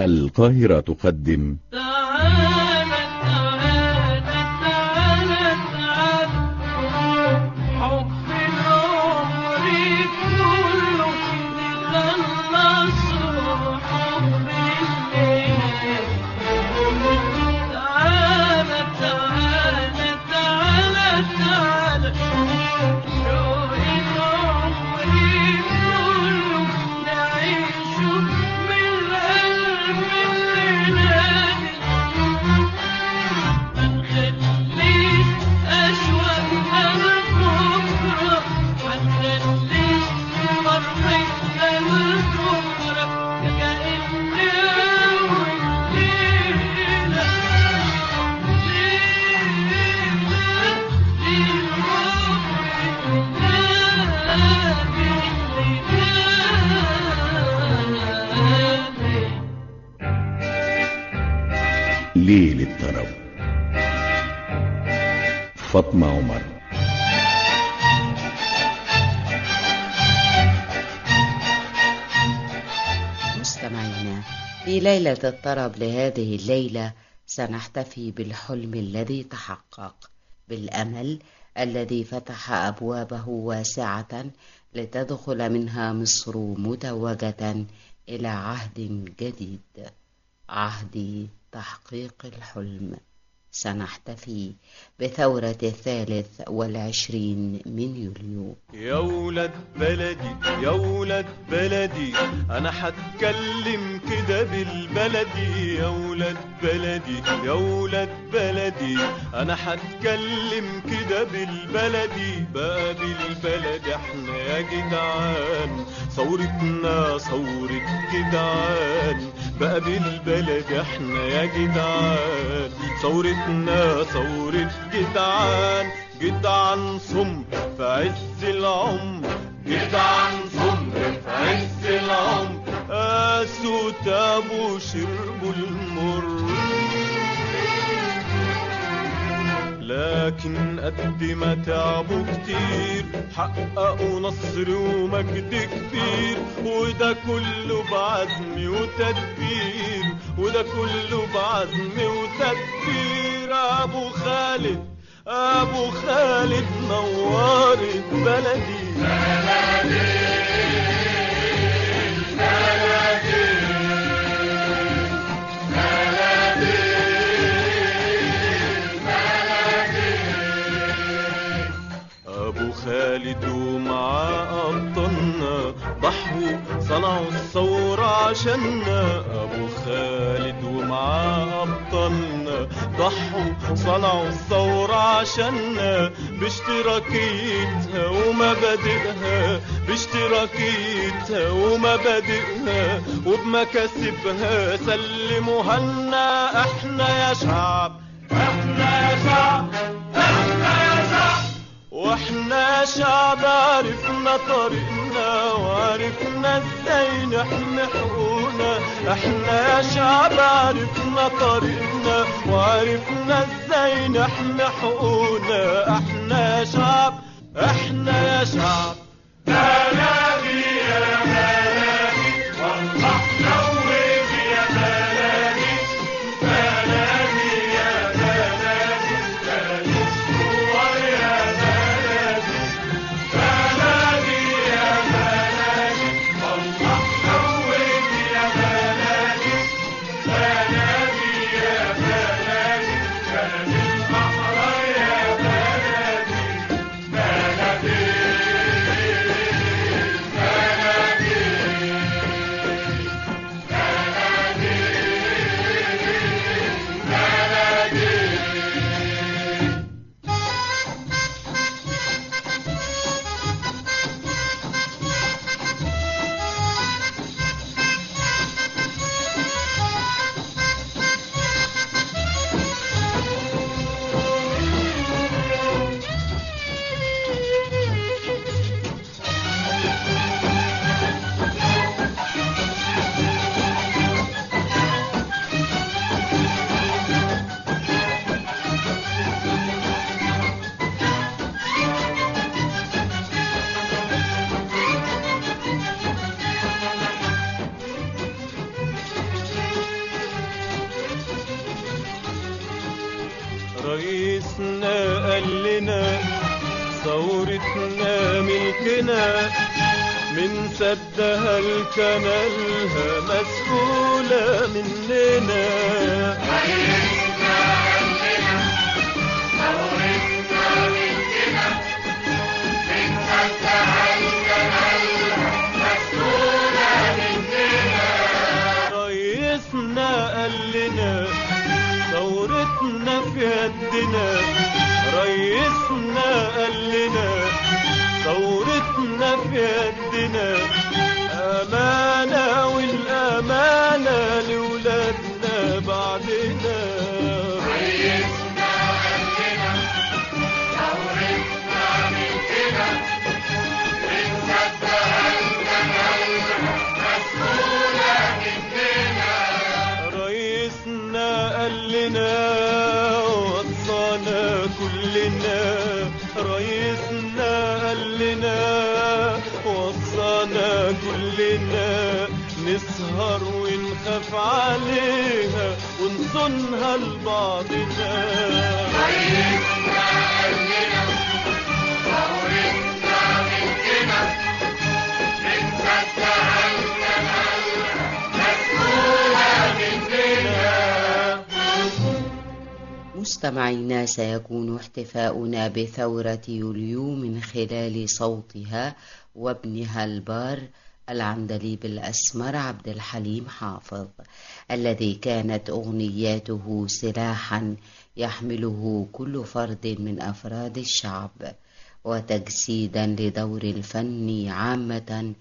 القاهرة تقدم تعالى تعالى تعالى تعالى حب العمر كله نخلصه حب الليل تعالى تعالى تعالى تعالى شوق العمر كله نعيشه من القلب اللي نادي هنخليش أشواق البكرة هنخليش فرحتنا لبكرة كأن أول ليلة ليلة للحب ليل الطرب فاطمة عمر مستمعينا في ليلة الطرب لهذه الليلة سنحتفي بالحلم الذي تحقق بالأمل الذي فتح أبوابه واسعة لتدخل منها مصر متوجة إلى عهد جديد عهد تحقيق الحلم سنحتفي بثورة الثالث والعشرين من يوليو يا ولاد بلدي يا ولاد بلدي انا هتكلم كده بالبلدي يا ولاد بلدي يا ولاد بلدي انا هتكلم كده بالبلدي بقى بالبلد احنا يا جدعان ثورتنا ثورة جدعان بقى بالبلد احنا يا جدعان ثورتنا ثورة جدعان جدعان صم في عز العمر جدعان صم في عز العمر قاسوا تابوا شربوا المر لكن قد ما تعبوا كتير حققوا نصر ومجد كبير وده كله بعزم وتدبير وده كله بعزم وتدبير ابو خالد ابو خالد نورت بلدي ابو خالد ومعاه ابطالنا ضحوا صنعوا الثورة عشاننا ابو خالد ومعاه ابطالنا ضحوا صنعوا الثورة عشاننا باشتراكيتها ومبادئها باشتراكيتها ومبادئها وبمكاسبها سلموها لنا احنا يا شعب احنا يا شعب احنا يا شعب واحنا شعب عرفنا طريقنا وعرفنا ازاي نحمي حقوقنا احنا يا شعب عرفنا طريقنا وعرفنا ازاي نحمي حقوقنا احنا يا شعب احنا يا شعب بلدي يا بلدي والله نوّد يا بلدي بلدي يا بلدي بلدي صور يا بلدي بلدي يا بلدي والله نوّد يا بلدي بلدي يا بلدي بلدي الأحرار يا بلدي بلدي ريسنا قال لنا ثورتنا ملكنا من سدها الكنالها مسؤولة مننا ريسنا قال لنا ثورتنا في يدنا ريسنا قال لنا ثورتنا في يدنا أمانة والأمانة لولادنا بعدنا ريسنا قال لنا وصانا كلنا ريسنا قال لنا وصانا كلنا نسهر ونخاف عليها ونصونها لبعضنا مستمعينا سيكون احتفاؤنا بثورة يوليو من خلال صوتها وابنها البار العندليب الأسمر عبد الحليم حافظ الذي كانت أغنياته سلاحا يحمله كل فرد من أفراد الشعب وتجسيدا لدور الفن عامة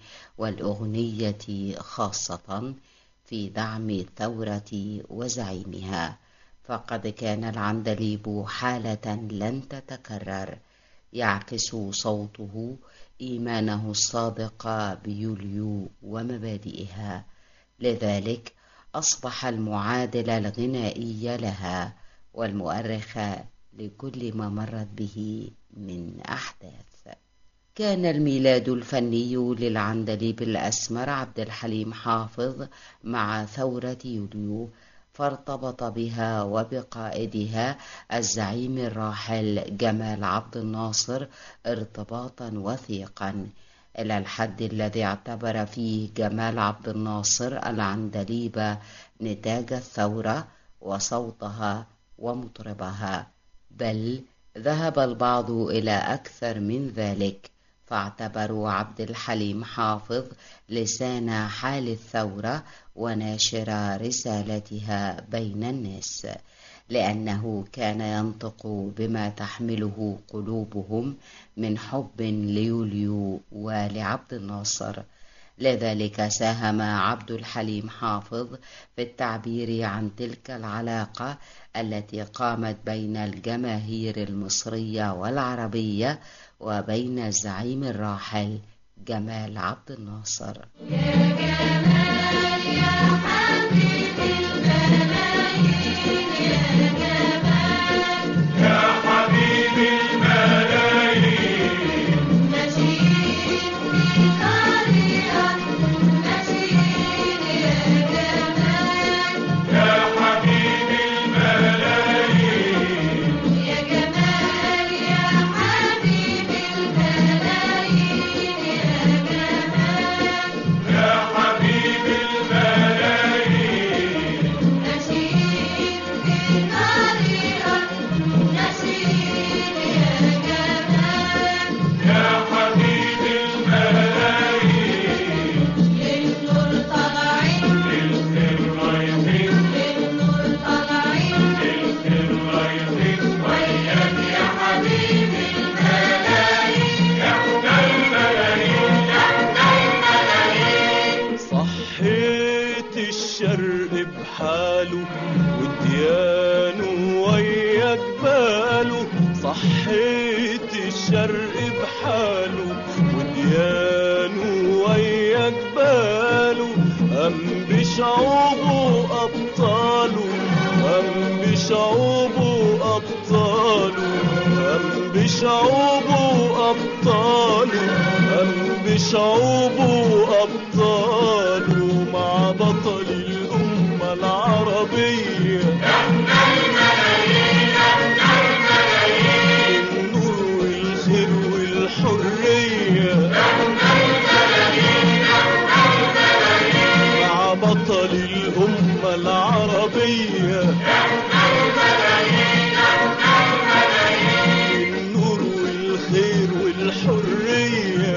والأغنية خاصة في دعم الثورة وزعيمها فقد كان العندليب حالة لن تتكرر يعكس صوته إيمانه الصادق بيوليو ومبادئها لذلك أصبح المعادل الغنائي لها والمؤرخ لكل ما مرت به من أحداث كان الميلاد الفني للعندليب الأسمر عبد الحليم حافظ مع ثورة يوليو فارتبط بها وبقائدها الزعيم الراحل جمال عبد الناصر ارتباطا وثيقا إلى الحد الذي اعتبر فيه جمال عبد الناصر العندليب نتاج الثورة وصوتها ومطربها بل ذهب البعض إلى أكثر من ذلك فاعتبروا عبد الحليم حافظ لسان حال الثورة وناشر رسالتها بين الناس لأنه كان ينطق بما تحمله قلوبهم من حب ليوليو ولعبد الناصر لذلك ساهم عبد الحليم حافظ في التعبير عن تلك العلاقة التي قامت بين الجماهير المصرية والعربية وبين الزعيم الراحل جمال عبد الناصر صحيت الشرق بحاله وديانه ويا جباله صحيت الشرق بحاله وديانه ويا جباله أم بشعوبه أبطاله أم بشعوبه أبطاله أم بشعوبه أبطاله أم بشعوبه أبطاله مع بطل الأمة العربية الأمة العربية النور والخير والحرية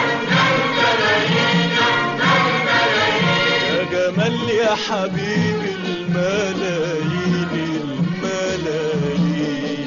يا جمال يا حبيبي الملايين الملايين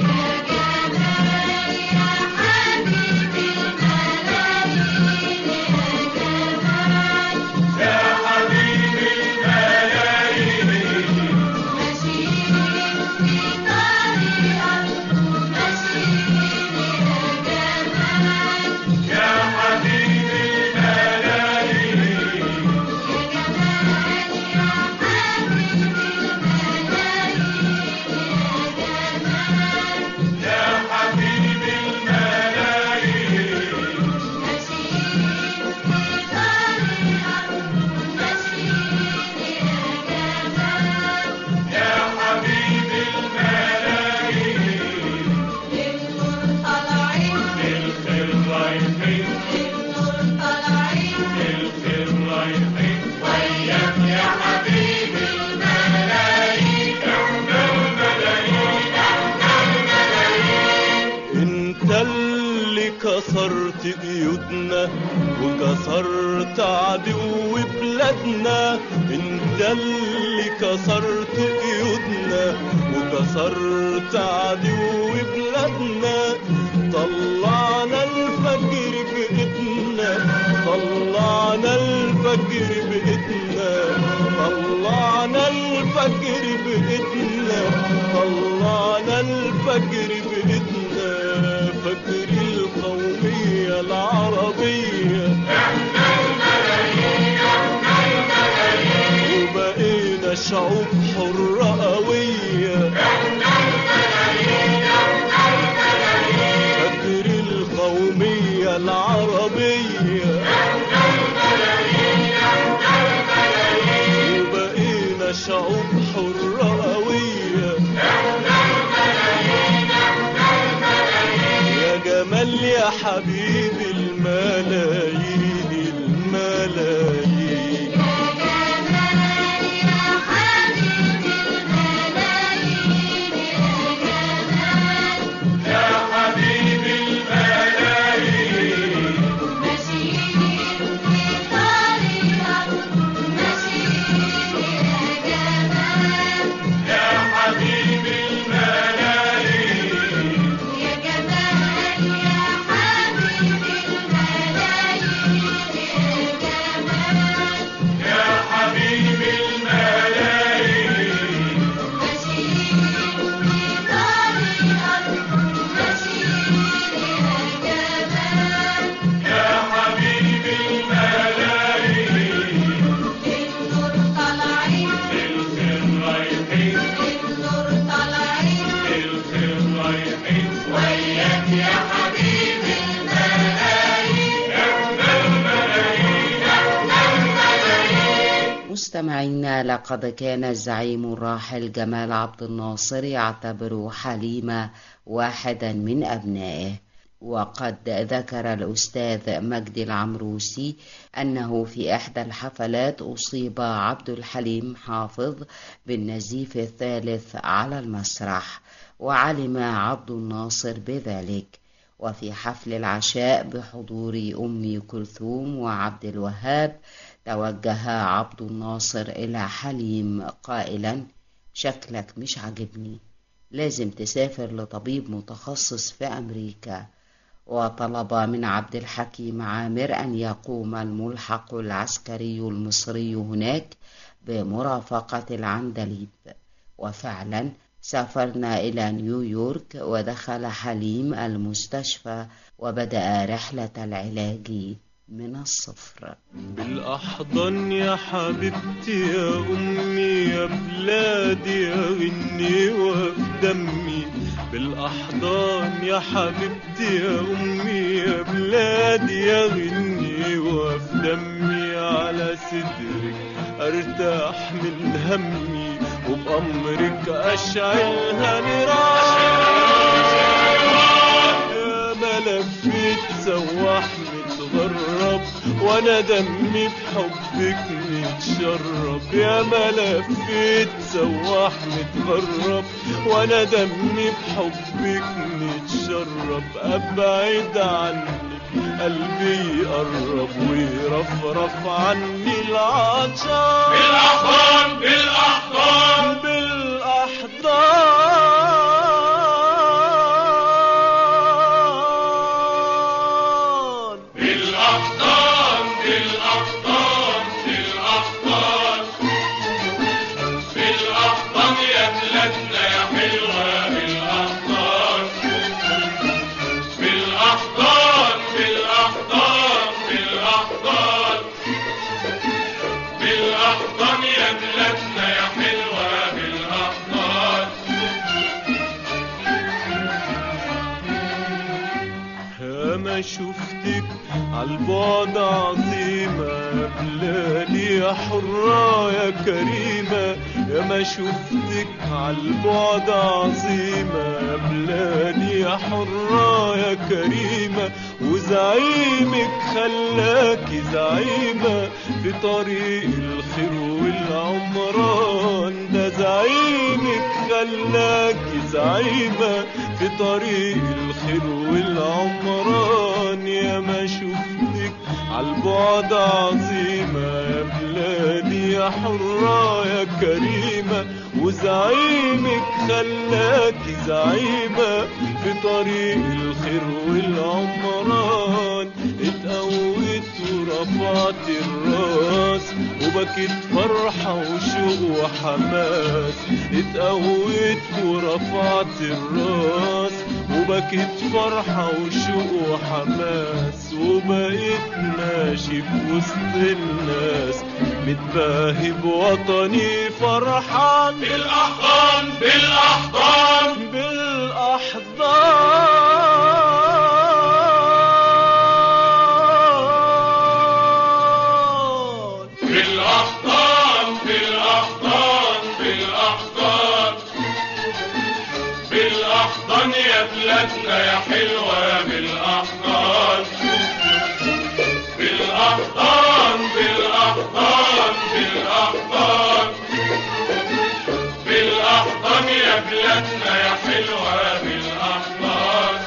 انت اللي كسرت قيودنا وكسرت عدو بلادنا انت اللي كسرت قيودنا وكسرت عدو بلادنا طلعنا الفجر بإيدنا طلعنا الفجر بإيدنا طلعنا الفجر بإيدنا طلعنا الفجر بإيدنا فجر القومية العربية وبقينا شعوب حرة قوية فجر القومية العربية وبقينا شعوب حرة قوية يا جمال يا حبيبي الملايين الملايين مستمعينا لقد كان الزعيم الراحل جمال عبد الناصر يعتبر حليمة واحدا من أبنائه وقد ذكر الأستاذ مجدي العمروسي أنه في إحدى الحفلات أصيب عبد الحليم حافظ بالنزيف الثالث على المسرح وعلم عبد الناصر بذلك وفي حفل العشاء بحضور أم كلثوم وعبد الوهاب توجه عبد الناصر إلى حليم قائلا شكلك مش عاجبني لازم تسافر لطبيب متخصص في أمريكا وطلب من عبد الحكيم عامر أن يقوم الملحق العسكري المصري هناك بمرافقة العندليب وفعلا سافرنا إلى نيويورك ودخل حليم المستشفى وبدأ رحلة العلاج من الصفر بالأحضان يا حبيبتي يا أمي يا بلادي يا غني وفي دمي بالأحضان يا حبيبتي يا أمي يا بلادي يا غني وفي دمي على صدرك أرتاح من همي وبأمرك أشعلها نيران يا ما لفيت سواح متغرب وانا دمي بحبك متشرب يا ما لفيت سواح متغرب وانا دمي بحبك متشرب ابعد عنك قلبي يقرب ويرفرف عني العطشان بالأحضان بالأحضان بالأحضان بالأحضان بالأحضان بالأحضان بالأحضان يا بلادنا يا حلوة بالأحضان بالأحضان بالأحضان بالأحضان بالأحضان يا بلادنا يا حلوة بالأحضان يا ما شفتك عالبعد عظيمة بلادي يا حرة يا كريمة يا ما شفتك عالبعد عظيمة بلادي يا حرة يا كريمة وزعيمك خلاكي زعيمة في طريق الخير والعمران ده زعيمك خلاكي زعيمة في طريق الخير والعمران يا ما شفتك عالبعد عظيمة يا بلادي يا حرة يا كريمة وزعيمك خلاكي زعيمة في طريق الخير والعمران اتقويت ورفعت الراس وبكيت فرحة وشوق وحماس اتقويت ورفعت الراس وبكيت فرحة وشوق وحماس وبقيت ماشي في وسط الناس متباهي بوطني فرحان بالأحضان بالأحضان بالأحضان بالأحضان بالأحضان بالأحضان بالأحضان يا بلادنا يا حلوة بالأحضان بالأحضان بالأحضان بالأحضان بالأحضان يا بلادنا يا حلوة بالأحضان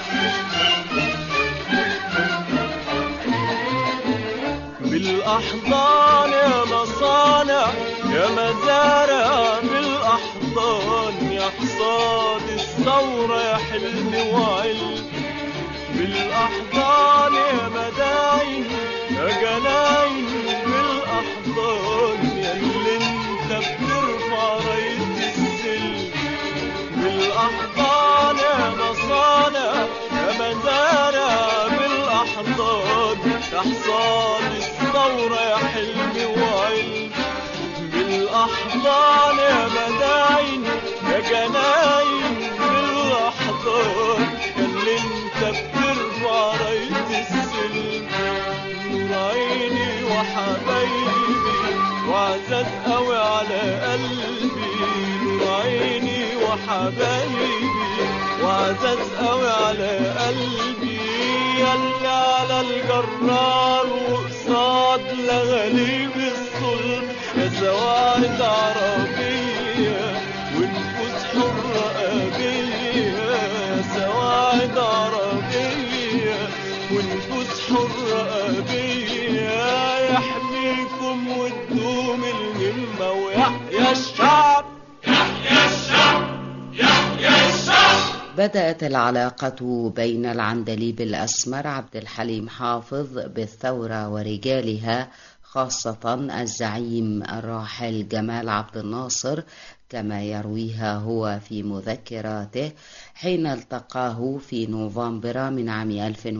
بالأحضان يا مصانع يا مزارع بالأحضان يا حصاد الثورة يا حلم وعلم بالأحضان يا مداين يا جناين بالأحضان يا اللي انت بترفع راية السلم بالأحضان يا مصانع يا مزارع بالأحضان يا حصاد الثورة يا حلمي وعلم بالأحضان يا مداين يا جناين بالأحضان يا اللي انت بترفع راية السلم نور عيني وحبايبي وعزاز قوي على قلبي نور عيني وحبايبي وعزاز قوي على قلبي ياللي على الجرار وقصاد لغاليب الصلب يا سواعد عربية ونفوس حرة أبية يا سواعد عربية ونفوس حرة أبية يحميكم وتدوم الهمة ويحيى الشعب يحيى الشعب يحيى الشعب بدأت العلاقة بين العندليب الأسمر عبد الحليم حافظ بالثورة ورجالها خاصة الزعيم الراحل جمال عبد الناصر كما يرويها هو في مذكراته حين التقاه في نوفمبر من عام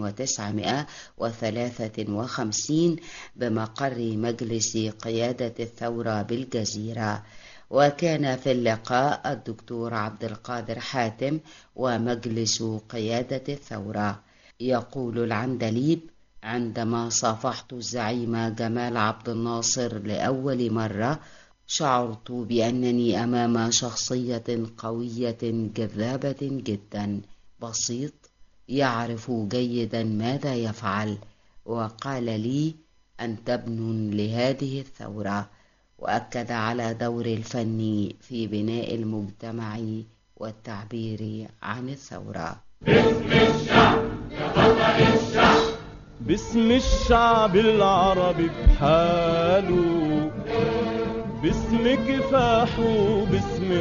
1953 بمقر مجلس قيادة الثورة بالجزيرة وكان في اللقاء الدكتور عبد القادر حاتم ومجلس قيادة الثورة يقول العندليب عندما صافحت الزعيم جمال عبد الناصر لأول مرة شعرت بأنني أمام شخصية قوية جذابة جدا بسيط يعرف جيدا ماذا يفعل وقال لي أنت ابن لهذه الثورة وأكد على دور الفن في بناء المجتمع والتعبير عن الثورة باسم الشعب العربي بحاله باسم كفاحه باسم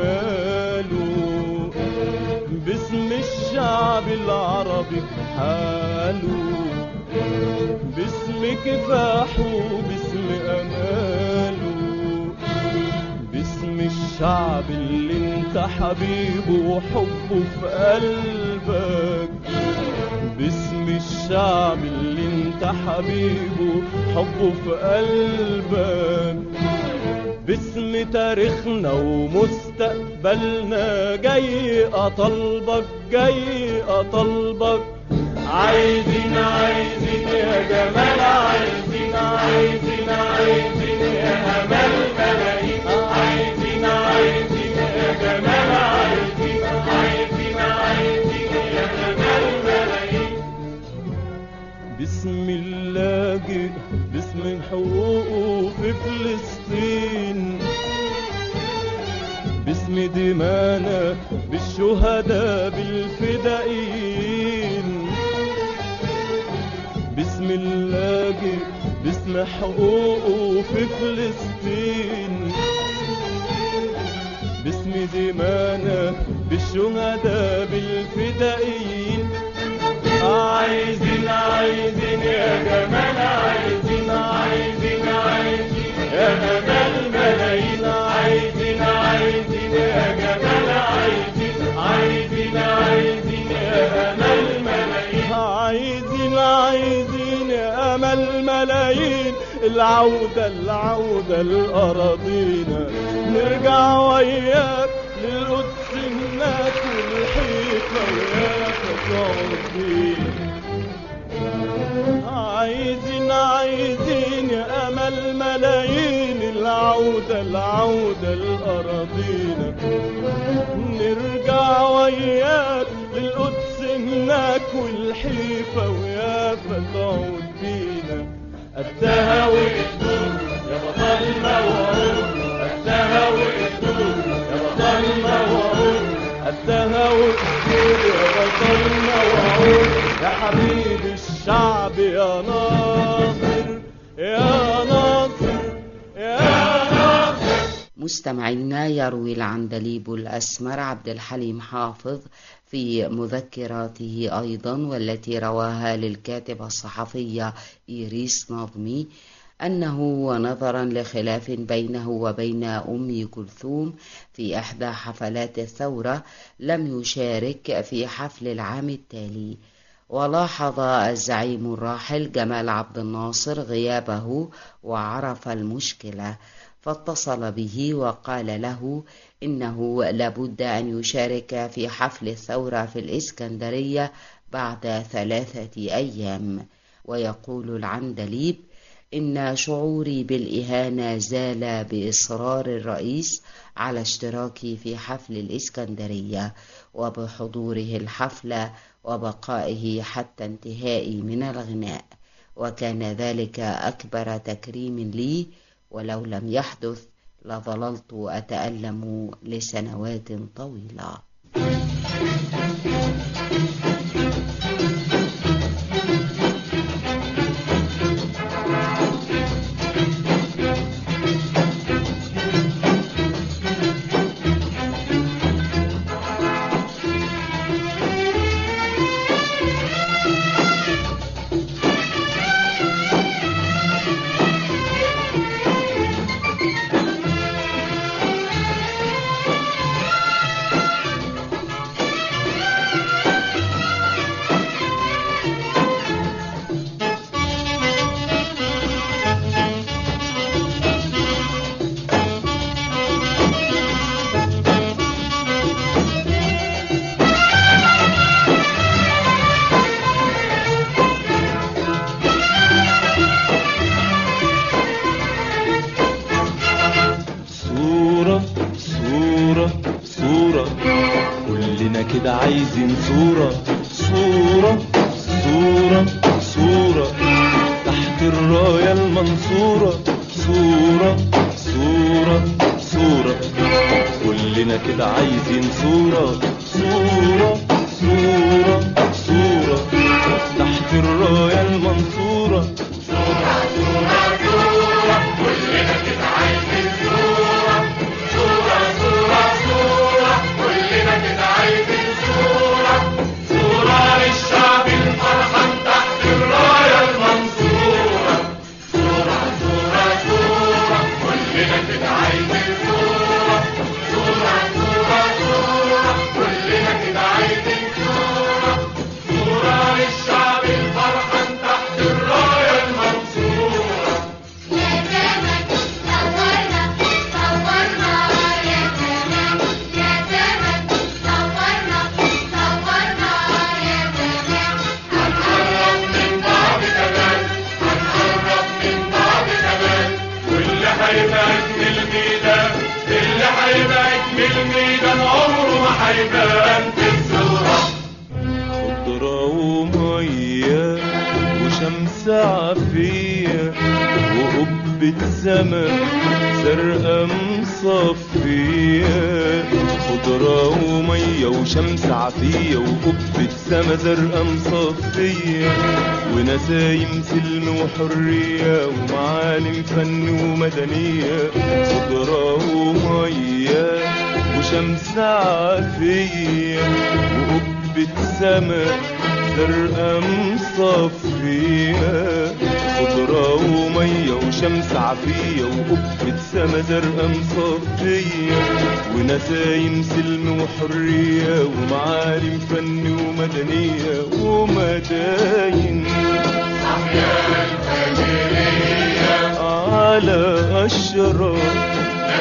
اماله باسم الشعب العربي بحاله باسم كفاحه باسم اماله باسم الشعب اللي انت حبيبه وحبه في قلبك باسم الشعب اللي انت حبيبه حبه في قلبك باسم تاريخنا ومستقبلنا جاي اطلبك جاي اطلبك عايزين عايزين يا جمال عايزين عايزين عايزين يا امل ملايين عايزين عايزين يا جمال عايزين عايزين عايزين يا جمال ملايين بسم اللاجئ باسم حقوقه في فلسطين باسم دمانا بالشهداء بالفدائيين باسم اللاجئ باسم حقوقه في فلسطين باسم دمانا بالشهداء بالفدائيين عايزين عايزين يا جمال عايزين عايزين عايزين يا جمال ملايين عايزين عايزين يا جمال عايزين عايزين عايزين يا امل ملايين عايزين عايزين يا امل ملايين العودة العودة لأراضينا نرجع وياك للقدس هناك والحيطة وياك تقعد فينا عايزين عايزين يا امل ملايين العودة العودة لأراضينا نرجع وياك للقدس هناك والحيفا ويافا تقعد فينا قدها وقدور يا بطلنا وعود قدها وقدور يا بطلنا وعود قدها وقدور يا بطلنا وعود يا حبيب الشعب يا ناصر يا ناصر يا ناصر مستمعينا يروي العندليب الأسمر عبد الحليم حافظ في مذكراته أيضا والتي رواها للكاتبة الصحفية إيريس نظمي أنه ونظرا لخلاف بينه وبين أم كلثوم في إحدى حفلات الثورة لم يشارك في حفل العام التالي ولاحظ الزعيم الراحل جمال عبد الناصر غيابه وعرف المشكلة فاتصل به وقال له إنه لابد أن يشارك في حفل الثورة في الإسكندرية بعد ثلاثة أيام ويقول العندليب إن شعوري بالإهانة زال بإصرار الرئيس على اشتراكي في حفل الإسكندرية وبحضوره الحفلة وبقائه حتى انتهائي من الغناء وكان ذلك أكبر تكريم لي ولو لم يحدث لظللت أتألم لسنوات طويلة صورة صورة صورة كلنا كده عايزين صورة صورة صورة صورة كلنا كده عايزين صورة صورة صورة صورة تحت الراية المنصورة صورة للشعب الفرحان تحت الراية المنصورة صورة صورة صورة كلنا كده عايزين صورة صورة صورة صورة كلنا كده عايزين صورة صورة للشعب الفرحان تحت الراية المنصورة يا زمن صورنا صورنا يا زمن يا زمن صورنا صورنا يا زمن هنقرب من بعض كمان هنقرب من بعض كمان واللي هيبقى اجمل ميدان اللي هيبقى اجمل ميدان عمره ما هيبان في الصورة خضرة ومية وشمس عافية وقبة سما زرقاء مصفية خضرة ومية وشمس عافية وقبة سما زرقاء مصفية ونسايم سلم وحرية ومعالم فن ومدنية خضرة ومية وشمس عافية وقبة سما زرقاء مصفية خضرة ومية وشمس عافية وقبة سما زرقاء مصفية ونسايم سلم وحرية ومعالم فن ومدنية ومداين على أشرار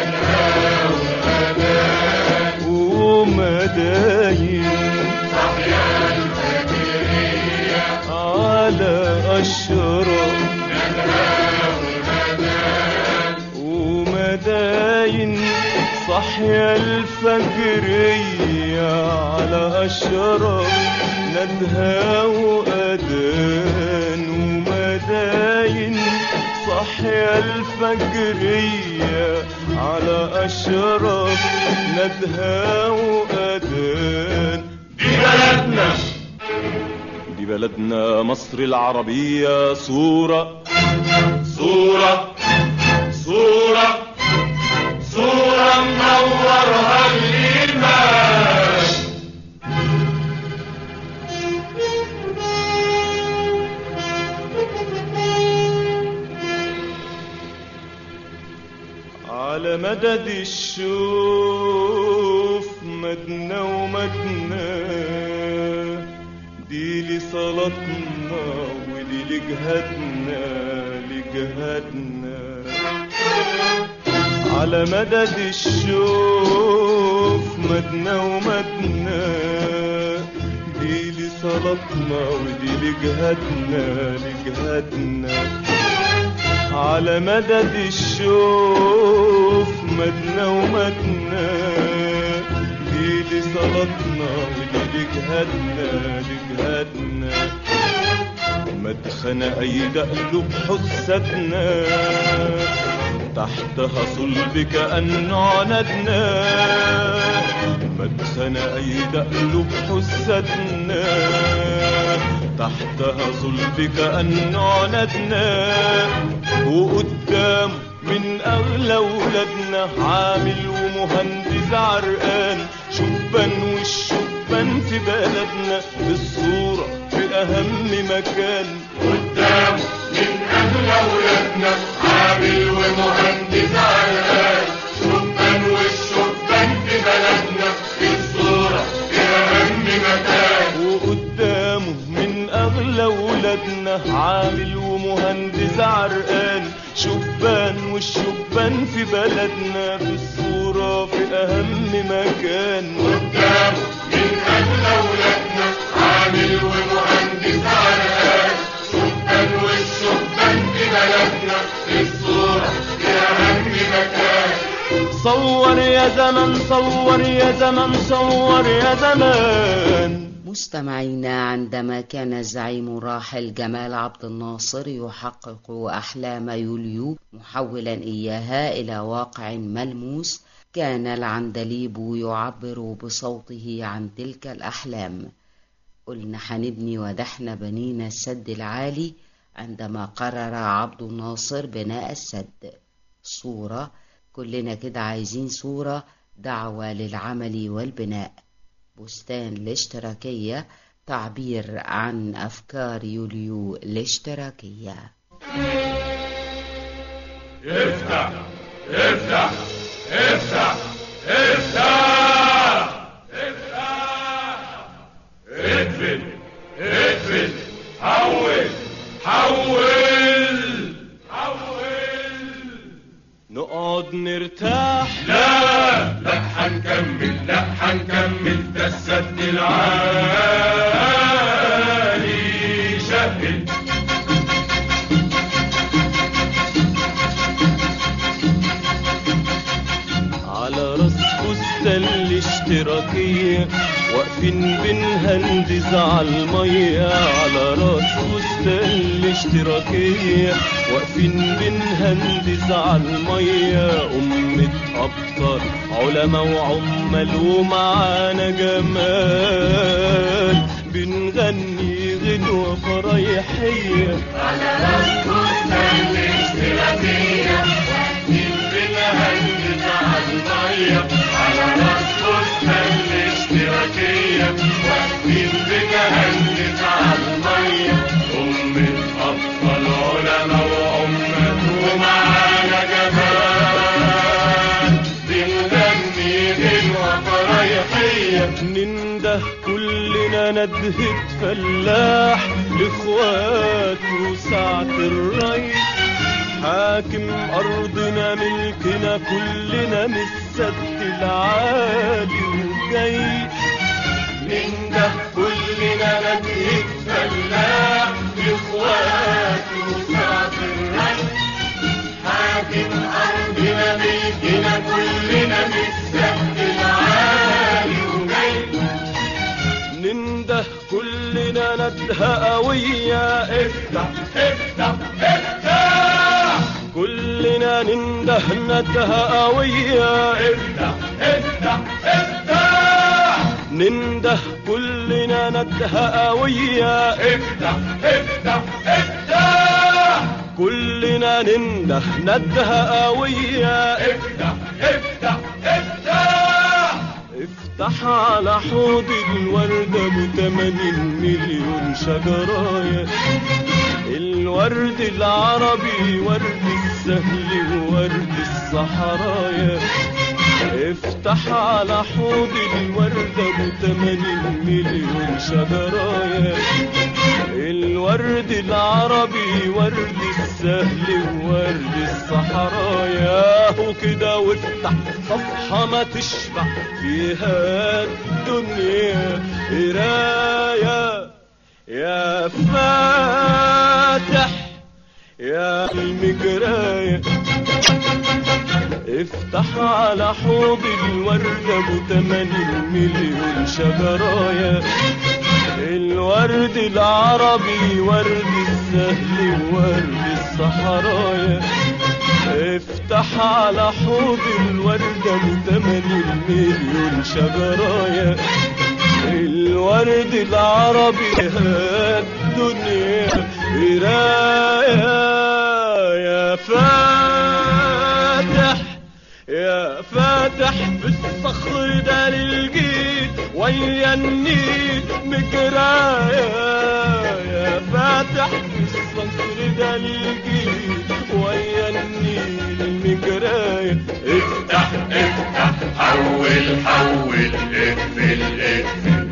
ومداين على أشرار ومداين صحيا الفجرية على أشرار ندها وأذان ومداين صحيا الفجرية على أشرار ندها وأذان دي بلدنا دي بلدنا مصر العربية صورة صورة صورة صورة منورها الإيمان على مدد الشوف مدنا ومدنا دي لصلاتنا ودي لجهادنا لجهادنا على مدد الشوف مدنا ومدنا دي لصلاتنا ودي لجهادنا لجهادنا على مدد الشوف مدنا ومدنا دي لصلاتنا ودي لجهادنا لجهادنا مدخن أيد قلوب حسدنا تحتها صلب كأنه ندنا مدخن أيد قلوب حسدنا تحتها صلب كأنه ندنا وقدام من أغلى ولادنا عامل ومهندس عرقان شبان والشبان في بلدنا بالصورة في أهم مكان قدام من أهل أولادنا عامل ومهندس عرقان شبان والشبان في بلدنا في الصورة في أهم مكان وقدامه من أغلى ولادنا عامل ومهندس عرقان شبان والشبان في بلدنا في الصورة في أهم مكان قدام من أهل أولادنا عامل ومهندس عرقان شبان والشبان في بلدنا في الصورة في أهم مكان صور يا زمن صور يا زمن صور يا زمان مستمعينا عندما كان الزعيم الراحل جمال عبد الناصر يحقق أحلام يوليو محولا إياها إلى واقع ملموس كان العندليب يعبر بصوته عن تلك الأحلام قلنا هنبني ودحنا بنينا السد العالي عندما قرر عبد الناصر بناء السد صورة كلنا كده عايزين صورة دعوة للعمل والبناء بستان الاشتراكية تعبير عن أفكار يوليو الاشتراكية افتح افتح افتح افتح افتح اقفل اقفل حول حول حول نقعد نرتاح لا لا حنكمل لا حنكمل ده السد العالي شهد على راس فستان الاشتراكية واقفين بنهندز على المية على راس فستان الاشتراكية واقفين بنهندز على المية أمة أبطال علماء وعمال ومعانا جمال بنغني غنوة فرايحية بنهندز على المية على راس فستان الاشتراكية واقفين بنهندز على المية أمة أطفال علماء وأمة ومعانا جمال بنغني غنوة فرايحية ننده كلنا ندهة فلاح لاخواته ساعة الري حاكم أرضنا ملكنا كلنا من السد العالي وجاي ننده كلنا ندهة فلاح لاخواته ساعة الري حاكم أرضنا ملكنا كلنا من السد العالي وجاي ننده كلنا ندهة قوية افتح افتح افتح كلنا ننده ندهة قوية افتح افتح افتح ننده كلنا ندهة قوية افتح افتح افتح كلنا ننده ندهة قوية افتح افتح افتح افتح على حوض الوردة بتمانين مليون شجراية الورد العربي ورد السهل وورد الصحرايا افتح على حوض الوردة بتمانين مليون شجرايا الورد العربي ورد السهل وورد الصحرايا وكده وافتح صفحة ما تشبع فيها الدنيا قراية يا فاتح يا المجراية افتح على حوض الوردة بتمانين مليون شجرايا الورد العربي ورد السهل وورد الصحرايا افتح على حوض الوردة بتمانين مليون شجرايا الورد العربي الدنيا قراية يا فاتح يا فاتح في الصخر ده للجيل ويا النيل مجرايا يا فاتح في الصخر ده للجيل ويا النيل مجرايا افتح افتح حول حول اقفل اقفل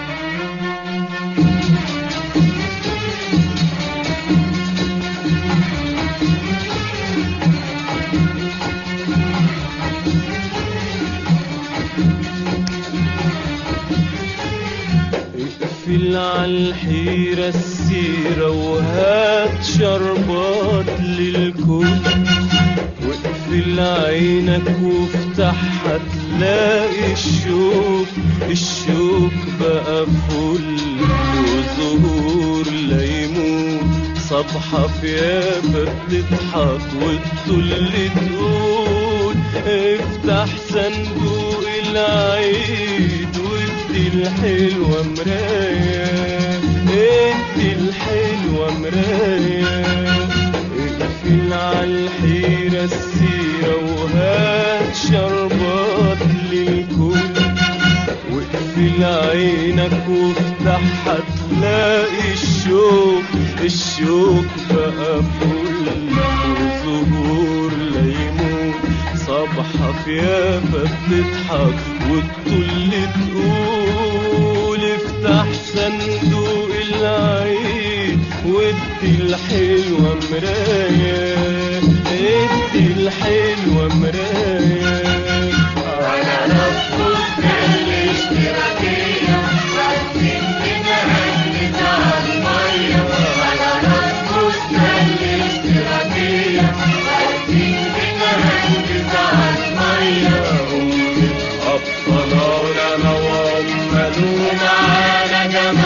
اقفل عالحيرة السيرة وهات شربات للكل واقفل عينك وافتحها تلاقي الشوك الشوك بقى فل وزهور ليمون صبحة في يافا بتضحك وتطل تقول افتح صندوق العيد وادي الحلوة مراية ادي الحلوة مراية اقفل عالحيرة السيرة وهات شربات للكل واقفل عينك وافتحها تلاقي الشوق الشوق بقى فل وزهور ليمون صبحة في يافا بتضحك والطل تقول افتح صندوق العيد وادي الحلوة مراية ادي الحلوة مراية على رفض الاشتراكية وقتين بنهنت على المية على رفض الاشتراكية وقتين بنهنت على المية أبطال علماء وعملوا على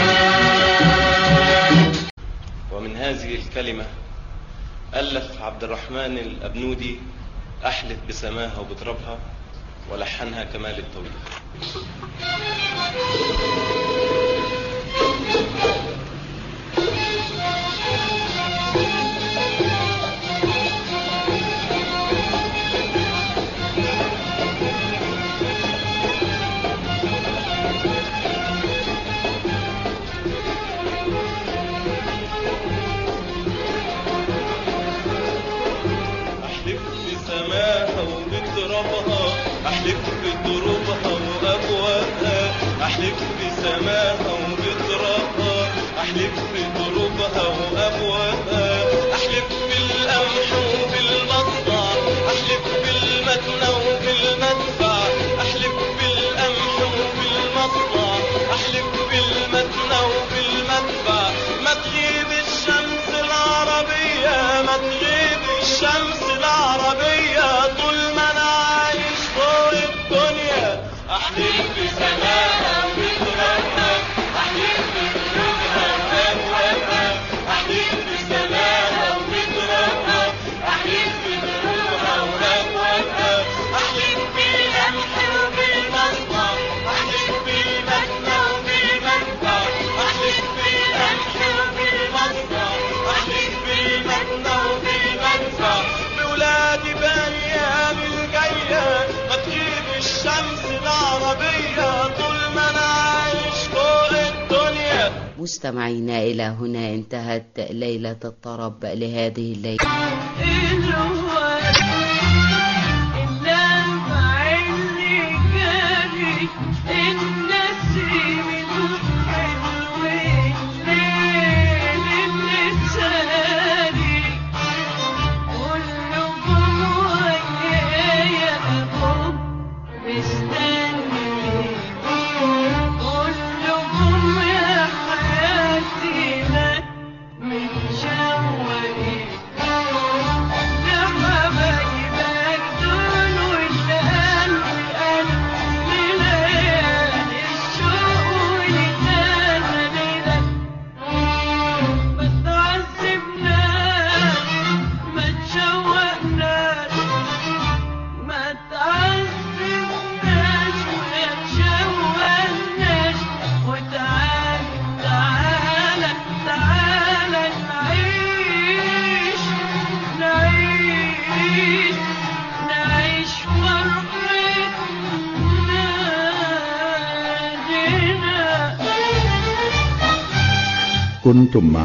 جمال ومن هذه الكلمة ألف عبد الرحمن الأبنودي أحلف بسماها وبترابها ولحنها كمال الطويل أحلف بسماها وبترابها أحلف بدروبها وأبوابها أحلف بسماها وبترابها أحلف بدروبها وأبوابها أحلف بالقمح وبالمصنع أحلف بالمكنة وبالمدفع أحلف بالقمح وبالمصنع أحلف بالمكنة وبالمدفع ما تغيب الشمس العربية ما تغيب الشمس العربية طول ما أنا عايش فوق الدنيا أحلف بسماها وبترابها أحلف بدروبها وأبوابها أحلف بسماها وبترابها أحلف بدروبها وأبوابها أحلف بالقمح وبالمصنع أحلف بالمكنة وبالمدفع أحلف بالقمح وبالمصنع أحلف بالمكنة وبالمدفع بولادي بأيام الجاية ما تغيب الشمس العربية طول ما أنا عايش فوق الدنيا مستمعينا إلى هنا انتهت ليلة الطرب لهذه الليلة من شوقي لما بجيبك دول والقلب قلب لليالي الشوق ولتزليلك ما تعذبناش ما تشوقناش ما تعذبناش ولا تشوقناش وتعال تعال تعال نعيش نعيش نعيش فرحتنا دينا كنتم مع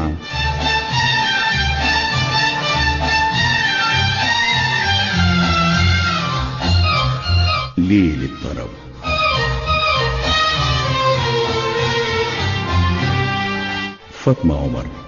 ليل الطرب فاطمة عمر